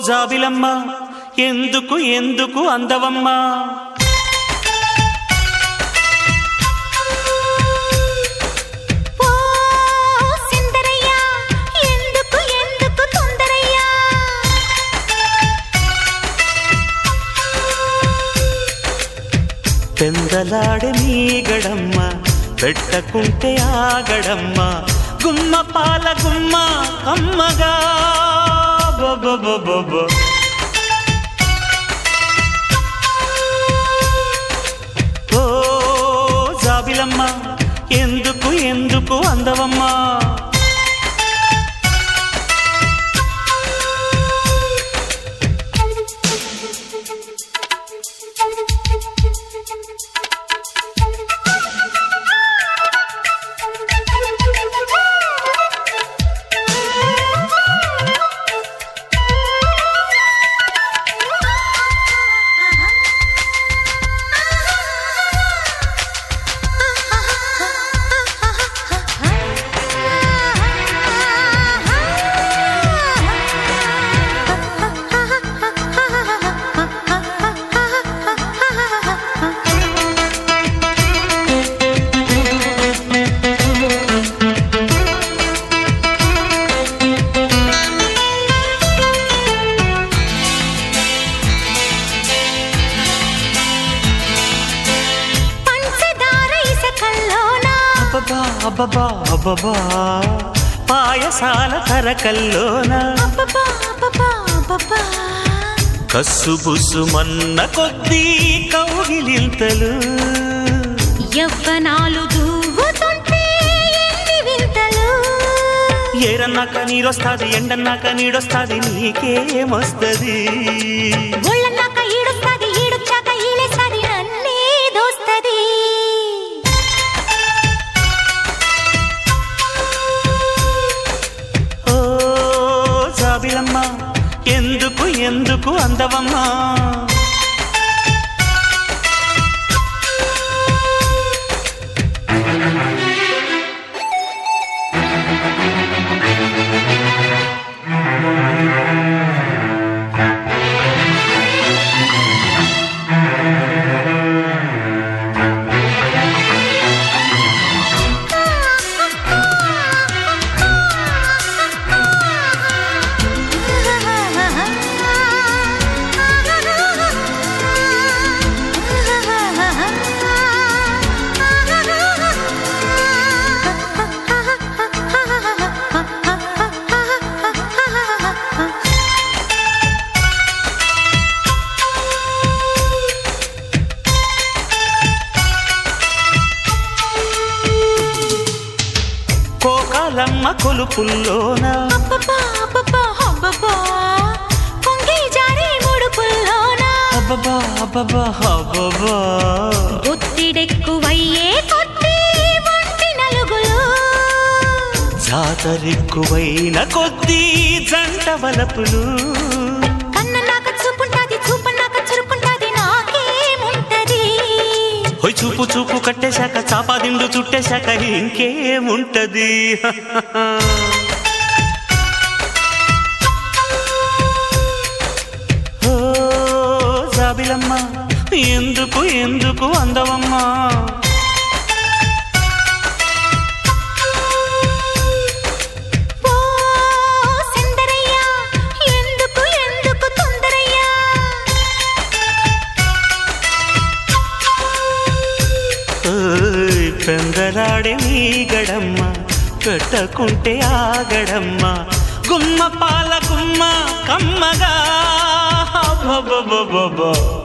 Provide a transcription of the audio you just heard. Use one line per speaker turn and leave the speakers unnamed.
జాబిలమ్మ ఎందుకు ఎందుకు అందవమ్మా
ఓ సిందరయ్య ఎందుకు ఎందుకు తొందరయ్యా
పెందలాడే మీగడమ్మ పెట్టకుంటే ఆగడమ్మ గుమ్మ పాల గుమ్మ అమ్మగా బొబొబొబొబొ. ఓ జాబిలమ్మ ఎందుకు ఎందుకు అందవమ్మా
పంచదార ఇసకల్లోనా
అబ్బబా అబ్బబా అబ్బబా పాయసాల కరకల్లోన
అబ్బబ్బా అబ్బబ్బా అబ్బబ్బా
కస్సు బుస్సు మన్న కొద్దీ కౌగిలింతలు
యవ్వనాలు దూవుతుంటే ఎన్ని వింతలు
ఏరన్నాక నీరొస్తాది ఎండన్నాక నీడొస్తాది నీకేమొస్తది
ఒళ్ళన్నాక ఈడొస్తాది ఈడొచ్చాక ఈలేసాది నన్నే దోస్తది
ఓ జాబిలమ్మ ఎందుకు ఎందుకు అందవమ్మా కోకాలమ్మ కొలుపుల్లోన
అబ్బబ్బా, అబ్బబ్బా, అబ్బబ్బా. పొంగి జారే ముడుపుల్లోన
అబ్బబా అబ్బబా అబ్బబా
ఒత్తిడెక్కువయ్యే కొద్దీ ఒంటి నలుగులు
జాతరెక్కువైన కొద్దీ జంట వలపులు
కన్ననాక చూపుంటాది చూపన్నాక చురుకుంటాది నాకేముంటది
హొయ్ చూపు చూపు కట్టేశాక చాపాదిండు చుట్టేశాక ఇంకేముంటది ఓ జాబిలమ్మ ఎందుకు ఎందుకు అందవమ్మా
ఓ సుందరయ్య ఎందుకు ఎందుకు తొందరయ్యా
ఓయ్ పెందలాడే నీ గడమ్మ పెట్టకుంటే ఆగడమ్మ గుమ్మ పాల గుమ్మ కమ్మగా అబ్బబ్బబ్బబ్బబ్బ.